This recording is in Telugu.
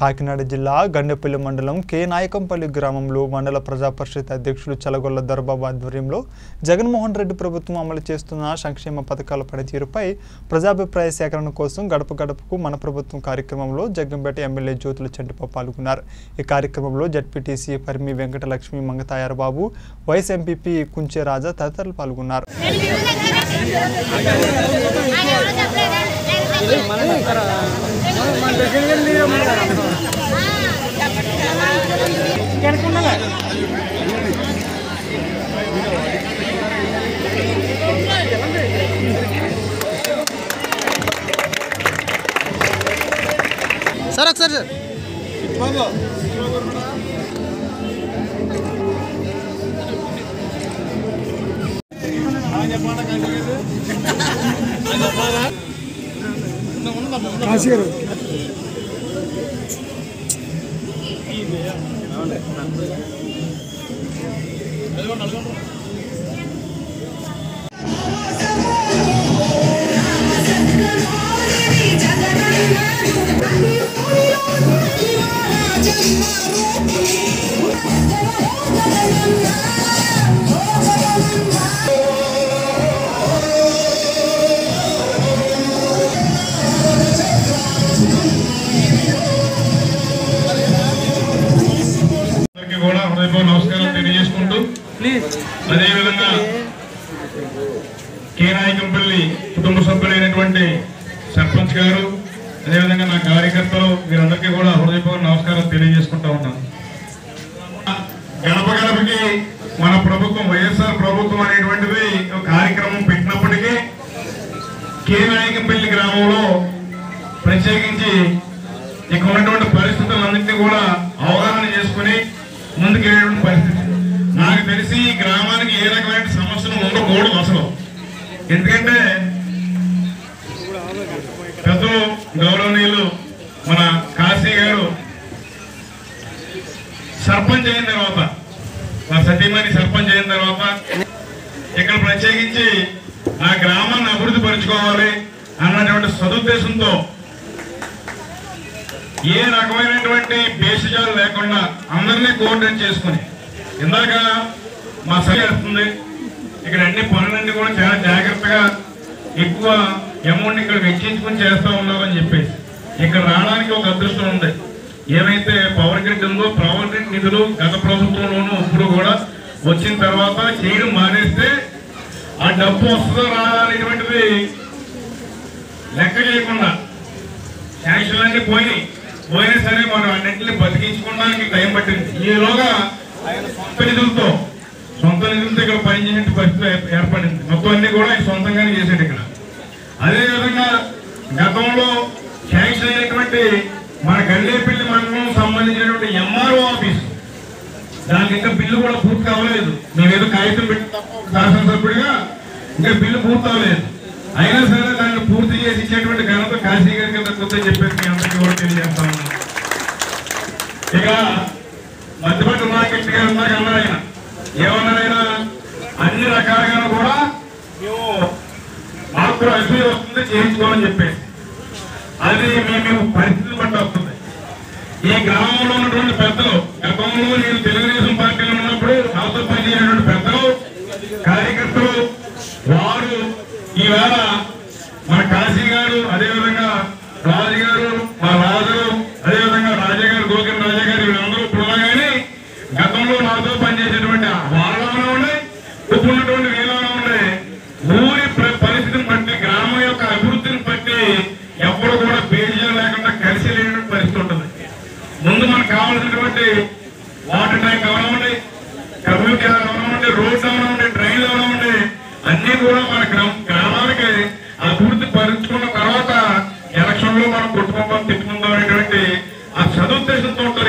కాకినాడ జిల్లా గండెపల్లి మండలం కే నాయకంపల్లి గ్రామంలో మండల ప్రజా పరిషత్ అధ్యక్షులు చలగొల్ల దొరబాబు ఆధ్వర్యంలో జగన్మోహన్ రెడ్డి ప్రభుత్వం అమలు చేస్తున్న సంక్షేమ పథకాల పనితీరుపై ప్రజాభిప్రాయ సేకరణ కోసం గడప గడపకు మన ప్రభుత్వం కార్యక్రమంలో జగ్గంపేట ఎమ్మెల్యే జ్యోతుల చెంటిప పాల్గొన్నారు ఈ కార్యక్రమంలో ZPTC Parimi Venkatalakshmi Mangatayaru Babu vice MPP Kunche Raja తదితరులు పాల్గొన్నారు సార్ ఒకసారి సార్ అందరికీ కూడా హృదయపూర్వక నమస్కారం తెలియజేసుకుంటూ అదేవిధంగా కే నాయకంపల్లి కుటుంబ సభ్యులైనటువంటి సర్పంచ్ గారు అదేవిధంగా నా కార్యకర్తలు వీరందరికీ కూడా హృదయపూర్వక నమస్కారం తెలియజేసుకుంటా ఉన్నాను గడప గడపకి మన ప్రభుత్వం వైఎస్ఆర్ ప్రభుత్వం అనేటువంటిది ఒక కార్యక్రమం పెట్టినప్పటికీ కే నాయకంపల్లి గ్రామంలో ప్రత్యేకించి ఇక్కడ ఉన్నటువంటి పరిస్థితులన్నింటినీ కూడా అవగాహన చేసుకుని ముందుకెళ్ళేటువంటి పరిస్థితి నాకు తెలిసి ఈ గ్రామానికి ఏ రకమైన సమస్యలు ఉండకూడదు అసలు ఎందుకంటే పెద్దలు గౌరవనీయులు మన కాశీ గారు సర్పంచ్ అయిన తర్వాత మా సతీమణి సర్పంచ్ అయిన తర్వాత ఇక్కడ ప్రత్యేకించి ఆ గ్రామాన్ని అభివృద్ధి పరుచుకోవాలి అన్నటువంటి సదుద్దేశంతో ఏ రకమైనటువంటి భేషజాలు లేకుండా అందరినీ కోఆర్డినేట్ చేసుకుని ఇందాక మా సభ వస్తుంది ఇక్కడ అన్ని పనులన్నీ కూడా చాలా జాగ్రత్తగా ఎక్కువ అమౌంట్ ఇక్కడ వెచ్చించుకుని చేస్తా ఉన్నారని చెప్పేసి ఇక్కడ రావడానికి ఒక అదృష్టం ఉంది ఏమైతే పవర్ గ్రిడ్ ఉందో పవర్ గ్రిడ్ నిధులు గత ప్రభుత్వంలోనూ ఇప్పుడు కూడా వచ్చిన తర్వాత చేయడం మానేస్తే ఆ డబ్బు వస్తుందో రాదా అనేటువంటిది లెక్క చేయకుండా శాంక్షన్ అన్ని పోయినాయి పోయినా సరే మనం అన్నింటిని బతికించుకోవడానికి టైం పట్టింది ఈలోగా ఆయన సొంత నిధులతో సొంత నిధులతో ఇక్కడ పనిచేసే పరిస్థితి ఏ- ఏర్పడింది మొత్తం అన్ని కూడా ఆయన సొంతంగానే చేసాడు ఇక్కడ అదేవిధంగా గతంలో శాంక్షన్ అయినటువంటి మన గల్లేపల్లి మండలం సంబంధించినటువంటి ఎంఆర్ఓ ఆఫీస్ దానికి ఇంకా బిల్లు కూడా పూర్తి అవ్వలేదు మేమేదో కాగితం పెట్టి తప్ప ఒక శాసనసభ్యుడిగా ఇంకా బిల్లు పూర్తి అవ్వలేదు అయినా సరే దాన్ని పూర్తి చేసి ఇచ్చేటువంటి ఘనత కాశీ గారికి దక్కుతుందని చెప్పేసి మీ అందరికీ కూడా తెలియజేస్తా ఉన్నాను ఇక మధ్యపట్టి మార్కెట్ గారు ఉన్నాక అన్నారు ఆయన ఏమన్నారు ఆయన అన్ని రకాలుగా కూడా మేము మాకు కూడా అభివృద్ధి వస్తుంది చేయించుకోవాలని చెప్పేసి అది మేము పరిస్థితిని బట్టి వస్తుంది ఈ గ్రామంలో ఉన్నటువంటి పెద్దలు గతంలో నేను తెలుగుదేశం పార్టీలో ఉన్నప్పుడు నాతో పనిచేసినటువంటి పెద్దలు కార్యకర్తలు వారు ఈవేళ మన కాశీ గారు అదేవిధంగా రాజు గారు మా రాజు అదేవిధంగా రాజా గారు గోకిన రాజా గారు వీళ్ళందరూ ఇప్పుడు ఉన్నా కానీ గతంలో నాతో పనిచేసేటువంటి వాళ్ళలో ఉండే ఇప్పుడు ఉన్నటువంటి వీళ్ళలో ఉండే ఊరి ప్ర- పరిస్థితిని బట్టి గ్రామం యొక్క అభివృద్ధిని బట్టి ఎప్పుడు కూడా బేజీలు లేకుండా కలిసి లేని పరిస్థితి ఉంటుంది ముందు మనకు కావాల్సినటువంటి వాటర్ ట్యాంక్ అవనివ్వండి కమ్యూనిటీ అవనివ్వండి రోడ్స్ అవనివ్వండి డ్రైన్లు అవనివ్వండి అన్ని కూడా మన గ్రామ గ్రామానికి అభివృద్ధి పరుచుకున్న తర్వాత ఎలక్షన్ లో మనం కొట్టుకుందాం తిట్టుకుందాం అనేటువంటి ఆ సదుద్దేశంతో